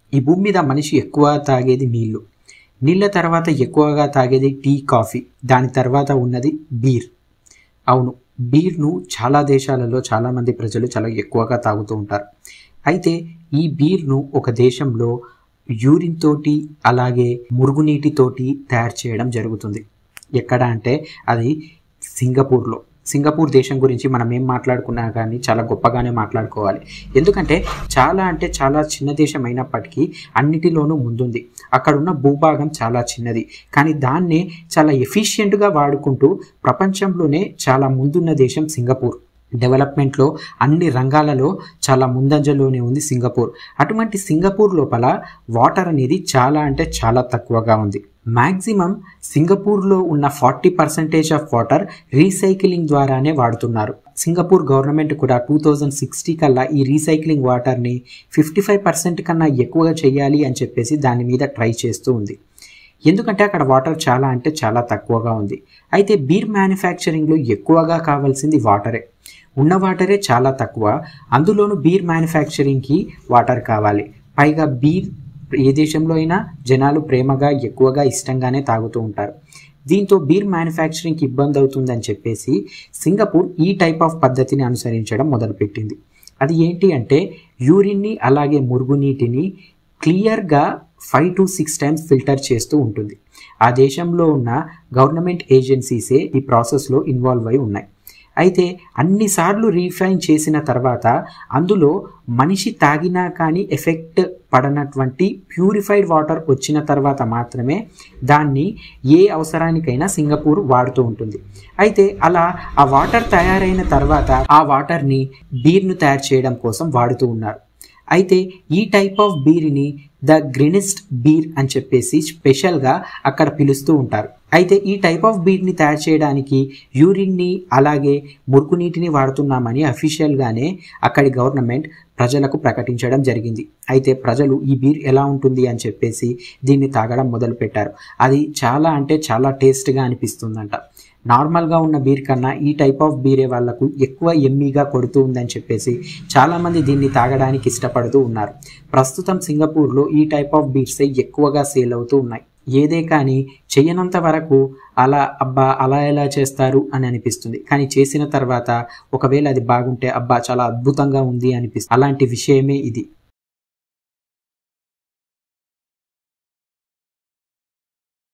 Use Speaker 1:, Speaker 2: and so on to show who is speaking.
Speaker 1: ఈ భూమి మీద మనిషి ఎక్కువ తాగేది నీళ్లు నీళ్ళ తర్వాత ఎక్కువగా తాగేది టీ కాఫీ దాని తర్వాత ఉన్నది బీర్ అవును బీర్ను చాలా దేశాలలో చాలామంది ప్రజలు చాలా ఎక్కువగా తాగుతూ ఉంటారు అయితే ఈ బీర్ను ఒక దేశంలో యూరిన్ తోటి అలాగే మురుగునీటితోటి తయారు చేయడం జరుగుతుంది ఎక్కడ అంటే అది సింగపూర్లో సింగపూర్ దేశం గురించి మనం ఏం మాట్లాడుకున్నా కానీ చాలా గొప్పగానే మాట్లాడుకోవాలి ఎందుకంటే చాలా అంటే చాలా చిన్న దేశం అయినప్పటికీ అన్నిటిలోనూ ముందుంది అక్కడున్న భూభాగం చాలా చిన్నది కానీ దాన్నే చాలా ఎఫిషియెంట్గా వాడుకుంటూ ప్రపంచంలోనే చాలా ముందున్న దేశం సింగపూర్ డెవలప్మెంట్లో అన్ని రంగాలలో చాలా ముందంజలోనే ఉంది సింగపూర్ అటువంటి సింగపూర్ లోపల వాటర్ అనేది చాలా అంటే చాలా తక్కువగా ఉంది మ్యాక్సిమం సింగపూర్లో ఉన్న forty percentage of water recycling ద్వారానే వాడుతున్నారు సింగపూర్ గవర్నమెంట్ కూడా టూ థౌజండ్ సిక్స్టీ కల్లా ఈ రీసైక్లింగ్ వాటర్ని ఫిఫ్టీ ఫైవ్ పర్సెంట్ కన్నా ఎక్కువగా చేయాలి అని చెప్పేసి దాని మీద ట్రై చేస్తూ ఉంది ఎందుకంటే అక్కడ వాటర్ చాలా అంటే చాలా తక్కువగా ఉంది అయితే బీర్ మ్యానుఫ్యాక్చరింగ్లో ఎక్కువగా కావాల్సింది వాటరే ఉన్న వాటరే చాలా తక్కువ అందులోనూ బీర్ మ్యానుఫ్యాక్చరింగ్కి వాటర్ కావాలి పైగా బీర్ ఏ దేశంలో అయినా జనాలు ప్రేమగా ఎక్కువగా ఇష్టంగానే తాగుతూ ఉంటారు దీంతో బీర్ మ్యానుఫ్యాక్చరింగ్కి ఇబ్బంది అవుతుందని చెప్పేసి సింగపూర్ ఈ టైప్ ఆఫ్ పద్ధతిని అనుసరించడం మొదలుపెట్టింది అది ఏంటి అంటే యూరిన్ని అలాగే మురుగునీటిని క్లియర్గా five to six times filter చేస్తూ ఉంటుంది ఆ దేశంలో ఉన్న గవర్నమెంట్ ఏజెన్సీసే ఈ ప్రాసెస్లో ఇన్వాల్వ్ అయి ఉన్నాయి అయితే అన్నిసార్లు రీఫైన్ చేసిన తర్వాత అందులో మనిషి తాగినా కానీ ఎఫెక్ట్ పడనటువంటి ప్యూరిఫైడ్ వాటర్ వచ్చిన తర్వాత మాత్రమే దాన్ని ఏ అవసరానికైనా సింగపూర్ వాడుతూ ఉంటుంది అయితే అలా ఆ వాటర్ తయారైన తర్వాత ఆ వాటర్ని బీర్ను తయారు చేయడం కోసం వాడుతూ ఉన్నారు అయితే ఈ టైప్ ఆఫ్ బీర్ని ద గ్రీనెస్ట్ బీర్ అని చెప్పేసి స్పెషల్గా అక్కడ పిలుస్తూ ఉంటారు అయితే ఈ టైప్ ఆఫ్ బీర్ని తయారు చేయడానికి యూరిన్ని అలాగే మురుగునీటిని వాడుతున్నామని అఫీషియల్గానే అక్కడి గవర్నమెంట్ ప్రజలకు ప్రకటించడం జరిగింది అయితే ప్రజలు ఈ బీర్ ఎలా ఉంటుంది అని చెప్పేసి దీన్ని తాగడం మొదలుపెట్టారు అది చాలా అంటే చాలా టేస్ట్గా అనిపిస్తుందంట నార్మల్గా ఉన్న బీర్ కన్నా ఈ టైప్ ఆఫ్ బీరే వాళ్ళకు ఎక్కువ ఎమ్మీగా కొడుతూ ఉందని చెప్పేసి చాలామంది దీన్ని తాగడానికి ఇష్టపడుతూ ఉన్నారు ప్రస్తుతం సింగపూర్లో ఈ టైప్ ఆఫ్ బీర్సే ఎక్కువగా సేల్ అవుతూ ఉన్నాయి ఏదే కానీ చేయనంత వరకు అలా అబ్బా అలా ఎలా చేస్తారు అని అనిపిస్తుంది కానీ చేసిన తర్వాత ఒకవేళ అది బాగుంటే అబ్బా చాలా అద్భుతంగా ఉంది అనిపిస్తుంది అలాంటి విషయమే ఇది